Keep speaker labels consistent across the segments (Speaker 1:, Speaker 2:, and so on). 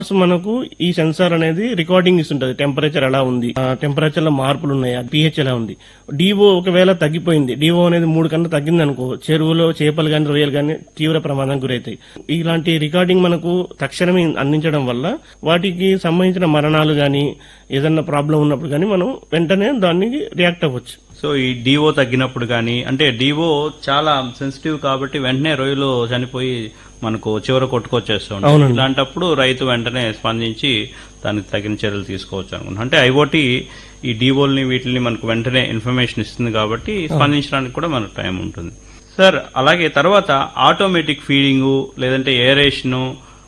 Speaker 1: So మనకు ఈ censor అనేది రికార్డింగ్ ఇస్తుంటది టెంపరేచర్ ఎలా ఉంది టెంపరేచర్ లో మార్పులు ఉన్నాయా పిహెచ్ ఎలా ఉంది డివో ఒకవేళ తగ్గిపోయింది డివో అనేది మూడు కన్నా తగ్గింది అనుకో చెరువులో చేపలు కానీ రొయ్యలు కానీ తీవ్ర ప్రమాదానికి గురవుతాయి ఇలాంటి రికార్డింగ్ మనకు తక్షణమే అందించడం వల్ల వాటికి సంబంధించిన మరణాలు కానీ ఏదన్నా ప్రాబ్లం ఉన్నప్పుడు కానీ మనం వెంటనే దానికి రియాక్ట్ అవ్వచ్చు
Speaker 2: సో ఈ డివో తగ్గినప్పుడు కానీ అంటే డివో చాలా సెన్సిటివ్ కాబట్టి వెంటనే రొయ్యలు చనిపోయి మనకు చివర కొట్టుకొచ్చేస్తూ ఉంటాయి
Speaker 1: అవునండి.
Speaker 2: ఇలాంటప్పుడు రైతు వెంటనే స్పందించి దానికి తగిన చర్యలు తీసుకోవచ్చు అనుకుంటున్నాను అంటే ఐఓటీ ఈ డివోల్ని వీటిని మనకు వెంటనే ఇన్ఫర్మేషన్ ఇస్తుంది కాబట్టి స్పందించడానికి కూడా మనకు టైం ఉంటుంది సార్ అలాగే తర్వాత ఆటోమేటిక్ ఫీడింగ్ లేదంటే ఏరేషను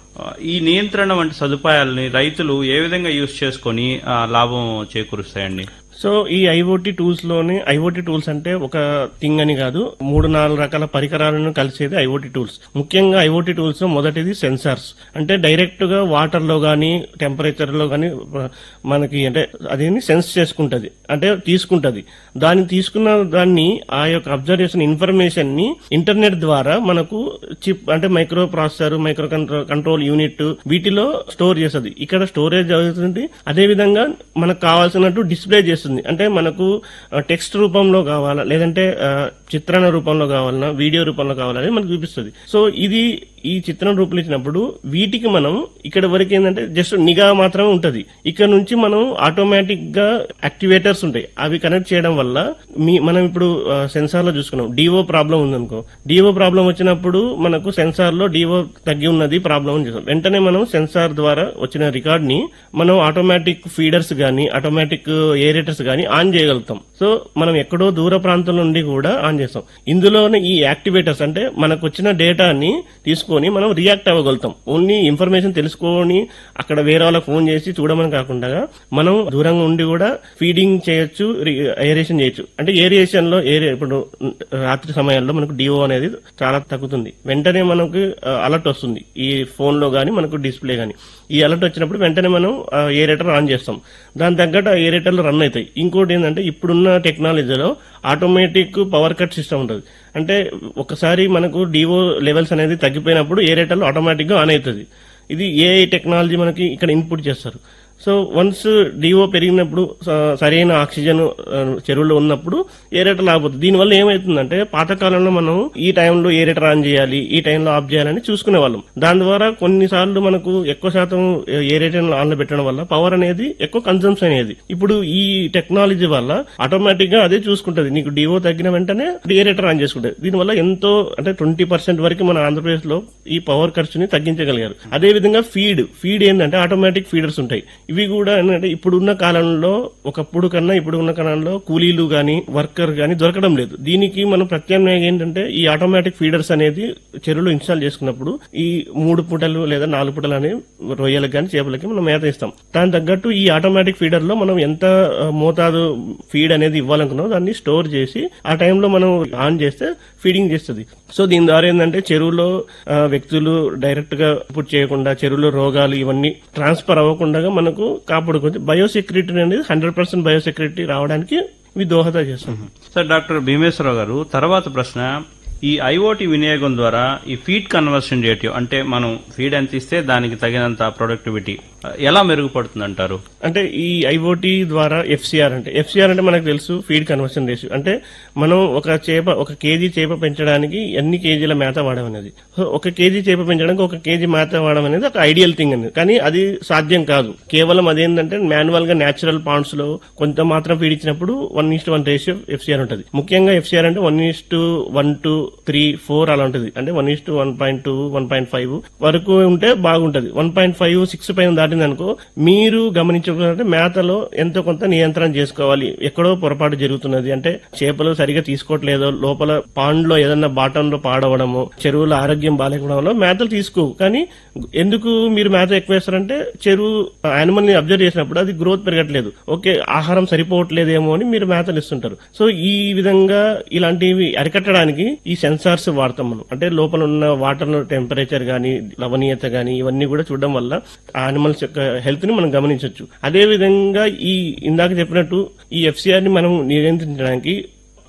Speaker 2: ఈ నియంత్రణ వంటి సదుపాయాలని రైతులు ఏ విధంగా యూజ్ చేసుకొని ఆ, లాభం చేకూరుస్తాయండి
Speaker 1: సో ఈ ఐఓటీ టూల్స్ లోనే ఐఓటీ టూల్స్ అంటే ఒక థింగ్ అని కాదు మూడు నాలుగు రకాల పరికరాలను కలిసేది ఐఓటీ టూల్స్ ముఖ్యంగా ఐఓటీ టూల్స్ లో మొదటిది సెన్సార్స్ అంటే డైరెక్ట్ గా వాటర్ లో గానీ టెంపరేచర్ లో గానీ మనకి అంటే అదేని సెన్స్ చేసుకుంటది అంటే తీసుకుంటది దాన్ని తీసుకున్న దాన్ని ఆ యొక్క అబ్జర్వేషన్ ఇన్ఫర్మేషన్ ని ఇంటర్నెట్ ద్వారా మనకు చిప్ అంటే microprocessor micro control control unit వీటిలో స్టోర్ చేస్తుంది ఇక్కడ స్టోరేజ్ అవుతుంది అదే విధంగా మనకు కావాల్సినట్టు డిస్ప్లే చేస్తుంది అంటే మనకు టెక్స్ట్ రూపంలో కావాలా లేదంటే ఆ, చిత్రణ రూపంలో కావాలన్నా వీడియో రూపంలో కావాలని మనకు చూపిస్తుంది సో ఇది ఈ చిత్రం రూపంలో ఇచ్చినప్పుడు వీటికి మనం ఇక్కడ వరకు ఏంటంటే జస్ట్ నిఘా మాత్రమే ఉంటది ఇక్కడ నుంచి మనం ఆటోమేటిక్ గా యాక్టివేటర్స్ ఉంటాయి అవి కనెక్ట్ చేయడం వల్ల మీ మనం ఇప్పుడు సెన్సార్ లో చూసుకున్నాం డివో ప్రాబ్లం ఉందనుకో డివో ప్రాబ్లం వచ్చినప్పుడు మనకు సెన్సార్ లో డివో తగ్గి ఉన్నది ప్రాబ్లం అని చూస్తాం వెంటనే మనం సెన్సార్ ద్వారా వచ్చిన రికార్డ్ ని మనం ఆటోమేటిక్ ఫీడర్స్ గానీ ఆటోమేటిక్ ఏరేటర్స్ గానీ ఆన్ చేయగలుగుతాం సో మనం ఎక్కడో దూర ప్రాంతం నుండి కూడా ఆన్ చేస్తాం ఇందులోనే ఈ యాక్టివేటర్స్ అంటే మనకు వచ్చిన డేటాని తీసుకొని మనం రియాక్ట్ అవ్వగలుగుతాం ఓన్లీ ఇన్ఫర్మేషన్ తెలుసుకొని అక్కడ వేరే వాళ్ళకి ఫోన్ చేసి చూడమని కాకుండా మనం దూరంగా ఉండి కూడా ఫీడింగ్ చేయొచ్చు ఏరేషన్ చేయొచ్చు అంటే ఏరియేషన్ లో ఏరియా ఇప్పుడు రాత్రి సమయాల్లో మనకు డిఓ అనేది చాలా తగ్గుతుంది వెంటనే మనకు అలర్ట్ వస్తుంది ఈ ఫోన్ లో గానీ మనకు డిస్ప్లే గానీ ఈ అలర్ట్ వచ్చినప్పుడు వెంటనే మనం ఏరేటర్ ఆన్ చేస్తాం దాని తగ్గట్టు ఆ ఏరేటర్లు రన్ అవుతాయి ఇంకోటి ఏంటంటే ఇప్పుడున్న టెక్నాలజీలో ఆటోమేటిక్ పవర్ కట్ సిస్టమ్ ఉంటుంది అంటే ఒకసారి మనకు డివో లెవెల్స్ అనేది తగ్గిపోయినప్పుడు ఏరేటర్లు ఆటోమేటిక్ గా ఆన్ అవుతుంది ఇది ఏ టెక్నాలజీ మనకి ఇక్కడ ఇన్పుట్ చేస్తారు సో వన్స్ డిఓ పెరిగినప్పుడు స- సరైన ఆక్సిజన్ ఆ, చెరువులో ఉన్నప్పుడు ఏరేటర్ ఆగిపోతుంది దీనివల్ల ఏమవుతుందంటే పాతకాలంలో మనం ఈ టైంలో ఏరేటర్ ఆన్ చేయాలి ఈ టైంలో ఆఫ్ చేయాలని చూసుకునే వాళ్ళం దాని ద్వారా కొన్నిసార్లు మనకు ఎక్కువ శాతం ఏరేటర్ ఆన్ లో పెట్టడం వల్ల పవర్ అనేది ఎక్కువ కన్సంప్షన్ అనేది ఇప్పుడు ఈ టెక్నాలజీ వల్ల ఆటోమేటిక్ గా అదే చూసుకుంటది నీకు డిఓ తగ్గిన వెంటనే ఏరేటర్ ఆన్ చేసుకుంటది దీనివల్ల ఎంతో అంటే ట్వంటీ పర్సెంట్ వరకు మన ఆంధ్రప్రదేశ్ లో ఈ పవర్ ఖర్చుని తగ్గించగలిగారు అదే విధంగా ఫీడ్ ఫీడ్ ఏంటంటే ఆటోమేటిక్ ఫీడర్స్ ఉంటాయి ఇవి కూడా ఏంటంటే ఇప్పుడున్న కాలంలో ఒకప్పుడు కన్నా ఇప్పుడు ఉన్న కాలంలో కూలీలు గాని వర్కర్ గాని దొరకడం లేదు దీనికి మనం ప్రత్యామ్నాయం ఏంటంటే ఈ ఆటోమేటిక్ ఫీడర్స్ అనేది చెరువులో ఇన్స్టాల్ చేసుకున్నప్పుడు ఈ మూడు పూటలు లేదా నాలుగు పూటలు అనేవి రొయ్యలకు కానీ చేపలకి మనం మేత ఇస్తాం దాని తగ్గట్టు ఈ ఆటోమేటిక్ ఫీడర్ లో మనం ఎంత ఆ, మోతాదు ఫీడ్ అనేది ఇవ్వాలనుకున్నాం దాన్ని స్టోర్ చేసి ఆ టైంలో మనం ఆన్ చేస్తే ఫీడింగ్ చేస్తుంది సో దీని ద్వారా ఏంటంటే చెరువులో ఆ, వ్యక్తులు డైరెక్ట్ గా ఇన్పుట్ చేయకుండా చెరువులో రోగాలు ఇవన్నీ ట్రాన్స్ఫర్ అవ్వకుండా మనకు కాపాడుకోవచ్చు బయోసెక్యూరిటీ అనేది హండ్రెడ్ పర్సెంట్ బయోసెక్యూరిటీ రావడానికి ఇవి దోహద చేస్తాం
Speaker 2: సార్ డాక్టర్ భీమేశ్వరరావు గారు తర్వాత ప్రశ్న ఈ ఐఓటీ వినియోగం ద్వారా ఈ ఫీడ్ కన్వర్షన్ రేటియో అంటే మనం ఫీడ్ ఎంత ఇస్తే దానికి తగినంత ప్రొడక్టివిటీ ఎలా మెరుగుపడుతుంది అంటారు
Speaker 1: అంటే ఈ ఐఓటీ ద్వారా ఎఫ్సిఆర్ అంటే ఎఫ్సిఆర్ అంటే మనకు తెలుసు ఫీడ్ కన్వర్షన్ రేషియో అంటే మనం ఒక చేప ఒక కేజీ చేప పెంచడానికి ఎన్ని కేజీల మేత వాడడం అనేది సో ఒక కేజీ చేప పెంచడానికి ఒక కేజీ మేత వాడడం అనేది ఒక ఐడియల్ థింగ్ అనేది కానీ అది సాధ్యం కాదు కేవలం అదేంటంటే మాన్యువల్ గా నేచురల్ పాండ్స్ లో కొంత మాత్రం ఫీడ్ ఇచ్చినప్పుడు one is to one ratio FCR ఉంటుంది ముఖ్యంగా ఎఫ్సిఆర్ అంటే one is to one two three four అలా ఉంటుంది అంటే one is to one point two one point five వరకు ఉంటే బాగుంటది వన్ పాయింట్ ఫైవ్ సిక్స్ పైన దాటింది అనుకో మీరు గమనించుకుంటే మేతలో ఎంతో కొంత నియంత్రణ చేసుకోవాలి ఎక్కడో పొరపాటు జరుగుతున్నది అంటే చేపలు సరిగా తీసుకోవట్లేదో లోపల పాండ్ లో ఏదన్నా బాటం లో పాడవడము చెరువులో ఆరోగ్యం బాగాలేకపోవడం వల్ల మేతలు తీసుకోవు కానీ ఎందుకు మీరు మేత ఎక్కువ వేస్తారంటే చెరువు యానిమల్ ని అబ్జర్వ్ చేసినప్పుడు అది గ్రోత్ పెరగట్లేదు ఓకే ఆహారం సరిపోవట్లేదేమో అని మీరు మేతలు ఇస్తుంటారు సో ఈ విధంగా ఇలాంటివి అరికట్టడానికి ఈ సెన్సార్స్ వాడతాం మనం అంటే లోపల ఉన్న వాటర్ టెంపరేచర్ గానీ లవణీయత గానీ ఇవన్నీ కూడా చూడడం వల్ల యానిమల్స్ యొక్క హెల్త్ ని మనం గమనించవచ్చు అదే విధంగా ఈ ఇందాక చెప్పినట్టు ఈ ఎఫ్సిఆర్ ని మనం నియంత్రించడానికి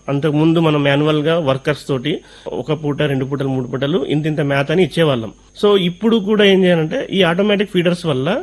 Speaker 1: అంతకు ముందు మనం మాన్యువల్ గా వర్కర్స్ తోటి ఒక పూట రెండు పూటలు మూడు పూటలు ఇంత ఇంత మేత అని ఇచ్చేవాళ్ళం సో ఇప్పుడు కూడా ఏం చేయాలంటే ఈ ఆటోమేటిక్ ఫీడర్స్ వల్ల